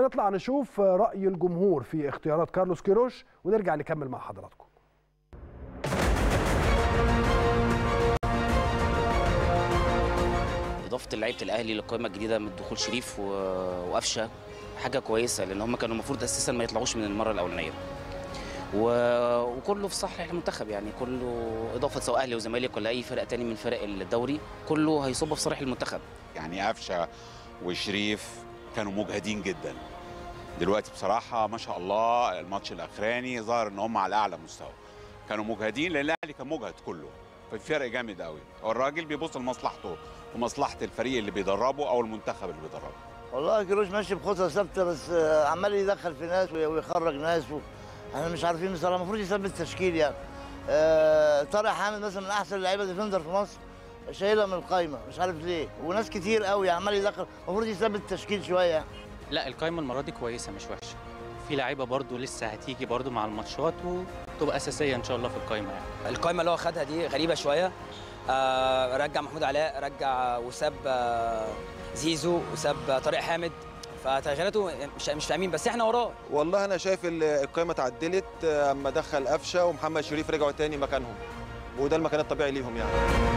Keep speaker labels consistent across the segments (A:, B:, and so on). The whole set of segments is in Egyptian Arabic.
A: نطلع نشوف راي الجمهور في اختيارات كارلوس كيروش ونرجع نكمل مع حضراتكم
B: اضافه لعيبه الاهلي للقائمه الجديده من دخول شريف و- وقفشه حاجه كويسه لان هم كانوا المفروض اساسا ما يطلعوش من المره الاولانيه و- وكله في صالح المنتخب يعني كله اضافه سواء اهلي وزمالك ولا اي فرق تاني من فرق الدوري كله هيصب في صالح المنتخب
C: يعني قفشه وشريف كانوا مجهدين جدا دلوقتي بصراحه ما شاء الله الماتش الاخراني ظهر ان هم على اعلى مستوى كانوا مجهدين لان الاهلي كان مجهد كله في فرق جامد قوي هو الراجل بيبص لمصلحته ومصلحه الفريق اللي بيدربه او المنتخب اللي بيدربه
D: والله كيروش ماشي بخطه ثابته بس آه، عمال يدخل في ناس وي- ويخرج ناس و... احنا مش عارفين بصراحه المفروض يثبت تشكيل يعني آه، طارق حامد مثلا من احسن اللعيبه ديفندر في مصر شايلها من القايمه مش عارف ليه وناس كتير قوي عمال يدخل المفروض يثبت تشكيل شويه يعني.
E: لا القايمه المره دي كويسه مش وحشه في لعيبه برضو لسه هتيجي برضو مع الماتشات وتبقى اساسيه ان شاء الله في القايمه يعني
F: القائمه اللي هو خدها دي غريبه شويه آه رجع محمود علاء رجع وساب آه زيزو وساب طارق حامد فتغييراته مش مش فاهمين بس احنا وراه
G: والله انا شايف ال- القائمه اتعدلت اما دخل قفشه ومحمد شريف رجعوا تاني مكانهم وده المكان الطبيعي ليهم يعني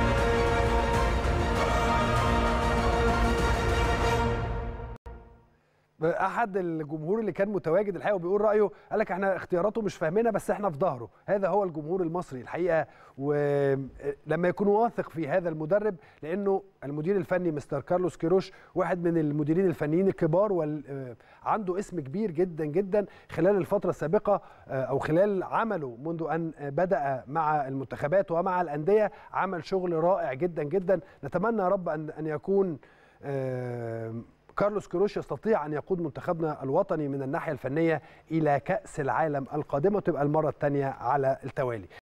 A: احد الجمهور اللي كان متواجد الحقيقه وبيقول رايه قال لك احنا اختياراته مش فاهمينها بس احنا في ظهره هذا هو الجمهور المصري الحقيقه ولما يكون واثق في هذا المدرب لانه المدير الفني مستر كارلوس كيروش واحد من المديرين الفنيين الكبار وعنده اسم كبير جدا جدا خلال الفتره السابقه آه، او خلال عمله منذ ان بدا مع المنتخبات ومع الانديه عمل شغل رائع جدا جدا نتمنى يا رب ان ان يكون آه، كارلوس كيروش يستطيع ان يقود منتخبنا الوطني من الناحيه الفنيه الى كاس العالم القادمه وتبقى المره الثانيه على التوالي